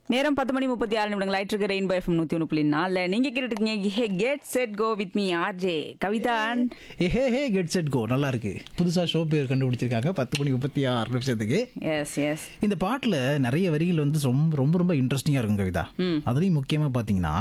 நேரம் பத்து மணி முப்பத்தி ஆறு நிமிடங்கள் ஆயிட்டு இருக்கு ரெயின்போ எஃப்எம் நூத்தி ஒன்று புள்ளி நாலுல நீங்க கேட்டுட்டு இருக்கீங்க get set go with me RJ Kavitha ஏ hey hey get set go நல்லா இருக்கு புதுசாக ஷோ பேர் கண்டுபிடிச்சிருக்காங்க பத்து மணி முப்பத்தி ஆறு நிமிஷத்துக்கு எஸ் எஸ் இந்த பாட்டில் நிறைய வரிகள் வந்து ரொம்ப ரொம்ப ரொம்ப இன்ட்ரெஸ்டிங்காக இருக்கும் கவிதா அதுலேயும் முக்கியமாக பார்த்தீங்கன்னா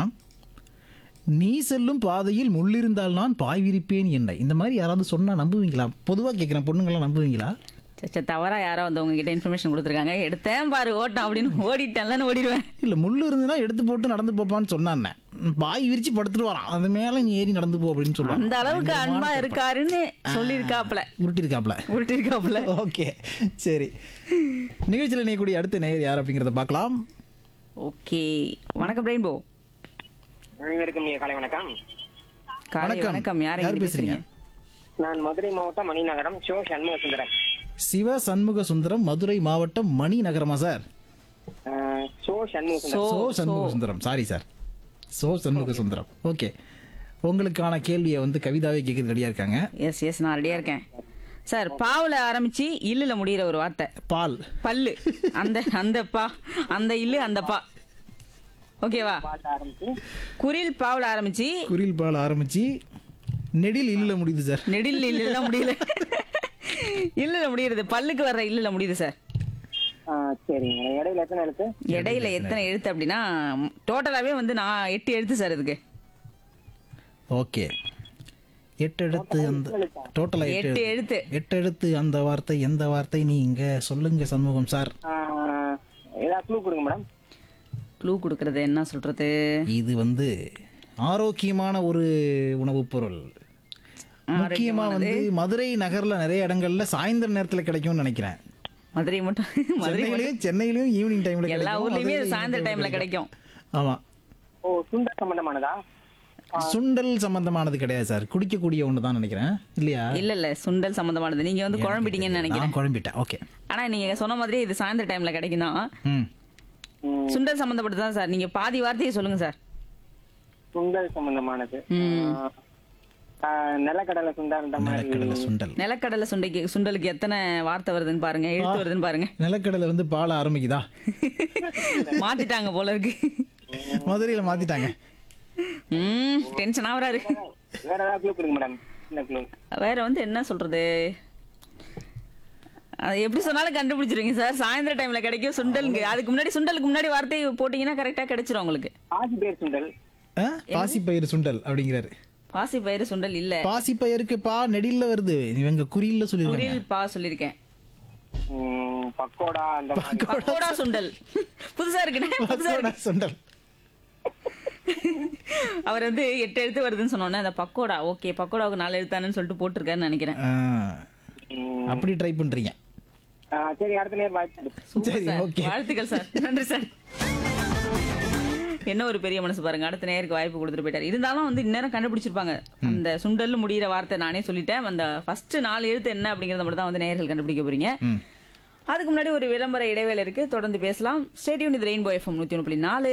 நீ செல்லும் பாதையில் முள்ளிருந்தால் நான் பாய் விரிப்பேன் என்ன இந்த மாதிரி யாராவது சொன்னால் நம்புவீங்களா பொதுவாக கேட்குறேன் பொண்ணுங்களாம் நம்புவீங்களா சச்ச தவறா யாரோ வந்து உங்ககிட்ட இன்ஃபர்மேஷன் கொடுத்துருக்காங்க எடுத்தேன் பாரு ஓட்டம் அப்படின்னு ஓடிட்டேன்லன்னு ஓடிடுவேன் இல்லை முள் இருந்துன்னா எடுத்து போட்டு நடந்து போப்பான்னு சொன்னான் பாய் விரிச்சு படுத்துட்டு வரான் அது மேலே நீ ஏறி நடந்து போ அப்படின்னு சொல்லுவான் அந்த அளவுக்கு அன்பா இருக்காருன்னு சொல்லியிருக்காப்ல உருட்டிருக்காப்ல உருட்டிருக்காப்ல ஓகே சரி நிகழ்ச்சியில் இணையக்கூடிய அடுத்த நேயர் யார் அப்படிங்கிறத பார்க்கலாம் ஓகே வணக்கம் ரெயின்போ அனைவருக்கும் இனிய காலை வணக்கம் காலை வணக்கம். வணக்கம் யார் யார் எங்க பேசுறீங்க? பேசுறீங்க நான் மதுரை மாவட்டம் மணிநகரம் சோ சண்முக சுந்தரம் சிவ சண்முக சுந்தரம் மதுரை மாவட்டம் மணி நகரமா சார் அஹ், So Shanmuga Sundaram So Shanmuga Sundaram sorry sir So Shanmuga Sundaram okay உங்களுக்கான கேள்வியை வந்து கவிதாவே கேட்க ரெடியா இருக்காங்க எஸ் எஸ் நான் ரெடியா இருக்கேன் சார் பாவுல ஆரம்பிச்சு இல்லுல முடியிற ஒரு வார்த்தை பால் பல்லு அந்த அந்த பா அந்த இல்லு அந்த பா ஓகேவா பாட்ட ஆரம்பிச்சு குரில் பாவுல ஆரம்பிச்சு குரில் பால் ஆரம்பிச்சு நெடில் இல்ல முடியுது சார் நெடில் இல்ல முடியல இல்லல முடியுது பல்லுக்கு வர்ற இல்லல முடியுது சார் அஹ், சரிங்க இடையில எத்தனை எழுத்து இடையில எத்தனை எழுத்து அப்படின்னா டோட்டலாவே வந்து நான் எட்டு எழுத்து சார் இதுக்கு ஓகே எட்டு எடுத்து அந்த டோட்டலா எட்டு எட்டு எழுத்து. எழுத்து எட்டு எடுத்து அந்த வார்த்தை எந்த வார்த்தை நீங்க சொல்லுங்க சண்முகம் சார் அஹ், ஏதாவது க்ளூ கொடுங்க மேடம் க்ளூ கொடுக்கறது என்ன சொல்றது இது வந்து ஆரோக்கியமான ஒரு உணவுப் பொருள் முக்கியமா வந்து மதுரை நகர்ல நிறைய இடங்கள்ல சாயந்தர நேரத்துல கிடைக்கும்னு நினைக்கிறேன் மதுரை மட்டும் மதுரை மட்டும் சென்னையிலயும் சென்னையிலயும் ஈவினிங் டைம்ல எல்லா கிடைக்கும். ஊர்லயுமே இது மதுரையிலயும் சாயந்தர evening டைம்ல time கிடைக்கும் ஆமா ஓ சுண்டல் சம்பந்தமானதா சுண்டல் சம்பந்தமானது கிடையாது சார் குடிக்கக்கூடிய ஒன்று தான் நினைக்கிறேன் இல்லையா இல்ல இல்ல சுண்டல் சம்பந்தமானது நீங்க வந்து குழம்பிட்டீங்கன்னு நினைக்கிறேன் நான் குழம்பிட்டேன் ஓகே ஆனா நீங்க சொன்ன மாதிரி இது சாயந்தர டைம்ல கிடைக்கும் தான் ம் ம், சுண்டல் சம்பந்தப்பட்டு தான் சார் நீங்க பாதி வார்த்தையை சொல்லுங்க சார் சுண்டல் சம்பந்தமானது ம். அஹ், அஹ், நிலக்கடலை சுண்டல் அந்த மாதிரி நிலக்கடலை சுண்டல் நிலக்கடலை சுண்டைக்கு சுண்டலுக்கு எத்தனை வார்த்தை வருதுன்னு பாருங்க எழுத்து வருதுன்னு பாருங்க நிலக்கடலை வந்து பால ஆரம்பிக்குதா மாத்திட்டாங்க போல இருக்கு மதுரையில மாத்திட்டாங்க ம் டென்ஷன் ஆகுறாரு வேற ஏதாவது க்ளூ கொடுங்க மேடம் சின்ன க்ளூ வேற வந்து என்ன சொல்றது அது எப்படி சொன்னாலும் கண்டுபிடிச்சிருவீங்க சார் சாயந்தர டைம்ல கிடைக்கும் சுண்டலுக்கு அதுக்கு முன்னாடி சுண்டலுக்கு முன்னாடி வார்த்தை போட்டீங்கன்னா கரெக்டா கிடைச்சிரும் உங்களுக்கு ஆசி பேர் சுண்டல் ஆ? பாசிப்பயிறு சுண்டல் அப்படிங்கிறாரு பாசி பயிறு சுண்டல் இல்ல பாசிப்பயிருக்கு பா நெடில்ல வருது இவங்க குறியில சொல்லிருக்காங்க குரில் பா சொல்லியிருக்கேன் ம், பக்கோடா அந்த மாதிரி பக்கோடா சுண்டல் புதுசா இருக்குண்ணே புதுசா இருக்கு பக்கோடா சுண்டல் அவர் வந்து எட்டு எழுத்து வருதுன்னு சொன்னோன்னே அந்த பக்கோடா ஓகே பக்கோடாவுக்கு நாலு எழுத்தானு சொல்லிட்டு போட்டிருக்காருன்னு நினைக்கிறேன் ஆ, ம், அப்படி ட்ரை பண்றீங்க அஹ், சரி அடுத்த நேரம் வாய்ப்பு சூப்பர் சரி, சார் okay. வாழ்த்துக்கள் சார் நன்றி சார் என்ன ஒரு பெரிய மனசு பாருங்க அடுத்த நேருக்கு வாய்ப்பு கொடுத்துட்டு போயிட்டாரு இருந்தாலும் வந்து இந்நேரம் கண்டுபிடிச்சிருப்பாங்க அந்த சுண்டல் முடியிற வார்த்தை நானே சொல்லிட்டேன் அந்த ஃபர்ஸ்ட் நாலு எழுத்து என்ன அப்படிங்கறத மட்டும் தான் வந்து நேயர்கள் கண்டுபிடிக்க போறீங்க ம் அதுக்கு முன்னாடி ஒரு விளம்பர இடைவேளை இருக்கு தொடர்ந்து பேசலாம் ஸ்டேடியம் இது ரெயின்போ எஃப்எம் நூத்தி ஒன்று புள்ளி நாலு